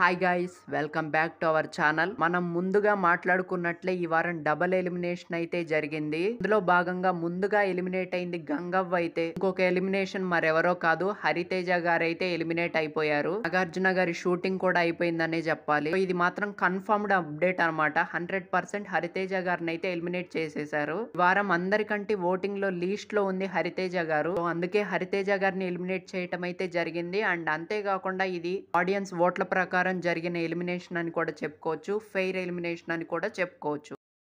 hi guys welcome back to our channel మనం ముందుగా మాట్లాడుకున్నట్లే ఈ వారం డబల్ ఎలిమినేషన్ అయితే జరిగింది ఇందులో భాగంగా ముందుగా ఎలిమినేట్ అయింది గంగవ్వ అయితే ఇంకొక ఎలిమినేషన్ మరెవరో కాదు హరితేజ గారు అయితే ఎలిమినేట్ అయిపోయారు నాగార్జున గారి షూటింగ్ కూడా అయిపోయిందనే చెప్పాలి సో ఇది మాత్రం కన్ఫర్మ్డ్ అప్డేట్ అనమాట హండ్రెడ్ పర్సెంట్ హరితేజ గారిని అయితే ఎలిమినేట్ చేసేశారు ఈ వారం అందరికంటే ఓటింగ్ లో లీస్ట్ లో ఉంది హరితేజ గారు సో అందుకే హరితేజ గారిని ఎలిమినేట్ చేయటం అయితే జరిగింది అండ్ అంతేకాకుండా ఇది ఆడియన్స్ ఓట్ల ప్రకారం జరిగిన ఎలిమినేషన్ అని కూడా చెప్పుకోవచ్చు ఫెయిర్ ఎలిమినేషన్ అని కూడా చెప్పుకోవచ్చు